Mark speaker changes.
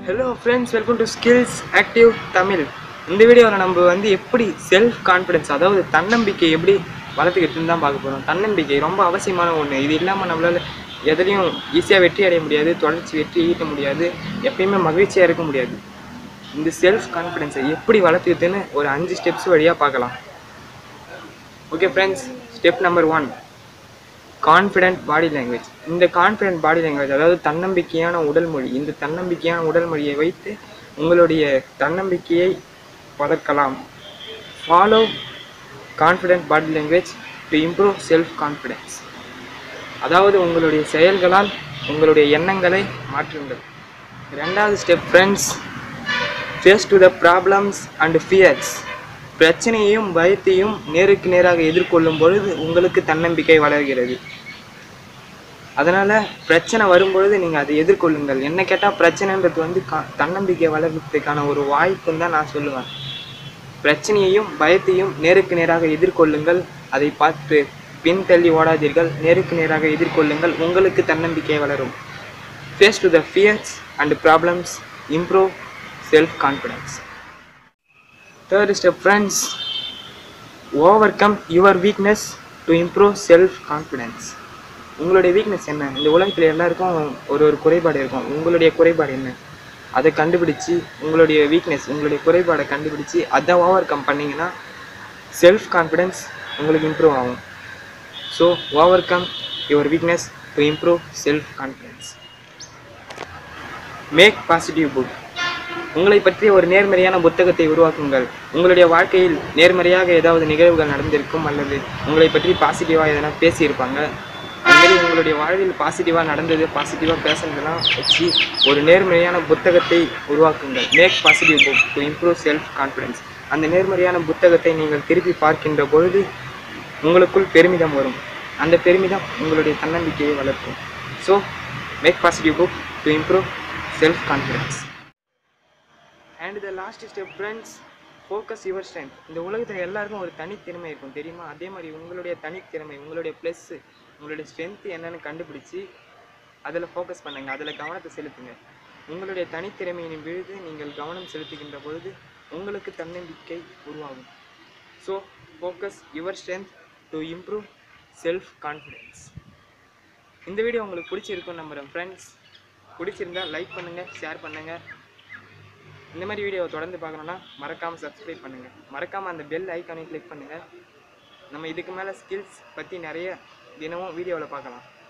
Speaker 1: hello friends welcome to skills active Tamil இந்த வீடியோவில் நம்ம வந்து எப்படி செல்ஃப் கான்ஃபிடென்ஸ் அதாவது தன்னம்பிக்கை எப்படி வளர்த்துக்கிட்டுன்னு தான் பார்க்க போகிறோம் தன்னம்பிக்கை ரொம்ப அவசியமான ஒன்று இது இல்லாமல் நம்மளால் எதுலேயும் ஈஸியாக வெற்றி அடைய முடியாது தொடர்ச்சி வெற்றி ஈட்ட முடியாது எப்பயுமே மகிழ்ச்சியாக இருக்க முடியாது இந்த செல்ஃப் கான்ஃபிடென்ஸை எப்படி வளர்த்துக்கிட்டுன்னு ஒரு அஞ்சு ஸ்டெப்ஸ் வழியாக பார்க்கலாம் okay friends step number one confident body language இந்த கான்ஃபிடென்ட் பாடி லாங்குவேஜ் அதாவது தன்னம்பிக்கையான உடல் மொழி இந்த தன்னம்பிக்கையான உடல் மொழியை வைத்து உங்களுடைய தன்னம்பிக்கையை வளர்க்கலாம் follow confident body language to improve self confidence அதாவது உங்களுடைய செயல்களால் உங்களுடைய எண்ணங்களை மாற்றுங்கள் ரெண்டாவது step friends face to the problems and fears பிரச்சனையையும் பயத்தையும் நேருக்கு நேராக எதிர்கொள்ளும் பொழுது உங்களுக்கு தன்னம்பிக்கை வளர்கிறது அதனால் பிரச்சனை வரும்பொழுது நீங்கள் அதை எதிர்கொள்ளுங்கள் என்ன கேட்டால் பிரச்சனைன்றது வந்து கா தன்னம்பிக்கை வளர்கிறதுக்கான ஒரு வாய்ப்புன்னு தான் நான் சொல்லுவேன் பிரச்சனையையும் பயத்தையும் நேருக்கு நேராக எதிர்கொள்ளுங்கள் அதை பார்த்து பின்தள்ளி ஓடாதீர்கள் நேருக்கு நேராக எதிர்கொள்ளுங்கள் உங்களுக்கு தன்னம்பிக்கை வளரும் face to the fears and problems improve self confidence third step friends overcome your weakness to improve self confidence உங்களுடைய வீக்னஸ் என்ன இந்த உலகத்தில் எல்லாருக்கும் ஒரு ஒரு குறைபாடு இருக்கும் உங்களுடைய குறைபாடு என்ன அதை கண்டுபிடிச்சி உங்களுடைய வீக்னஸ் உங்களுடைய குறைபாடை கண்டுபிடிச்சி அதை ஓவர் கம் பண்ணிங்கன்னா செல்ஃப் கான்ஃபிடென்ஸ் உங்களுக்கு இம்ப்ரூவ் ஆகும் so overcome your weakness to improve self confidence make positive book உங்களை பற்றிய ஒரு நேர்மறையான புத்தகத்தை உருவாக்குங்கள் உங்களுடைய வாழ்க்கையில் நேர்மறையாக ஏதாவது நிகழ்வுகள் நடந்திருக்கும் அல்லது உங்களை பற்றி பாசிட்டிவாக எதனா பேசியிருப்பாங்க அதுமாரி உங்களுடைய வாழ்வில் பாசிட்டிவாக நடந்தது பாசிட்டிவாக பேசுனதெல்லாம் வச்சு ஒரு நேர்மறையான புத்தகத்தை உருவாக்குங்கள் make positive book to improve self confidence அந்த நேர்மறையான புத்தகத்தை நீங்கள் திருப்பி பார்க்கின்ற பொழுது உங்களுக்குள் பெருமிதம் வரும் அந்த பெருமிதம் உங்களுடைய தன்னம்பிக்கையை வளர்க்கும் so make positive book to improve self confidence and the last step friends focus your strength இந்த உலகத்தில் எல்லாருக்கும் ஒரு தனித்திறமை இருக்கும் தெரியுமா அதே மாதிரி உங்களுடைய தனித்திறமை உங்களுடைய ப்ளஸ்ஸு உங்களுடைய ஸ்ட்ரென்த்து என்னன்னு கண்டுபிடிச்சி அதில் ஃபோக்கஸ் பண்ணுங்கள் அதில் கவனத்தை செலுத்துங்க உங்களுடைய தனித்திறமையின் விழுது நீங்கள் கவனம் செலுத்துகின்ற பொழுது உங்களுக்கு தன்னம்பிக்கை உருவாகும் so focus your strength to improve self confidence இந்த வீடியோ உங்களுக்கு பிடிச்சிருக்குன்னு நம்புகிறேன் ஃப்ரெண்ட்ஸ் பிடிச்சிருந்தா லைக் பண்ணுங்கள் ஷேர் பண்ணுங்கள் இந்த மாதிரி வீடியோவை தொடர்ந்து பார்க்கணுன்னா மறக்காமல் சப்ஸ்கிரைப் பண்ணுங்கள் மறக்காமல் அந்த பெல் ஐக்கானை கிளிக் பண்ணுங்கள் நம்ம இதுக்கு மேலே ஸ்கில்ஸ் பற்றி நிறைய தினமும் வீடியோவில் பார்க்கலாம்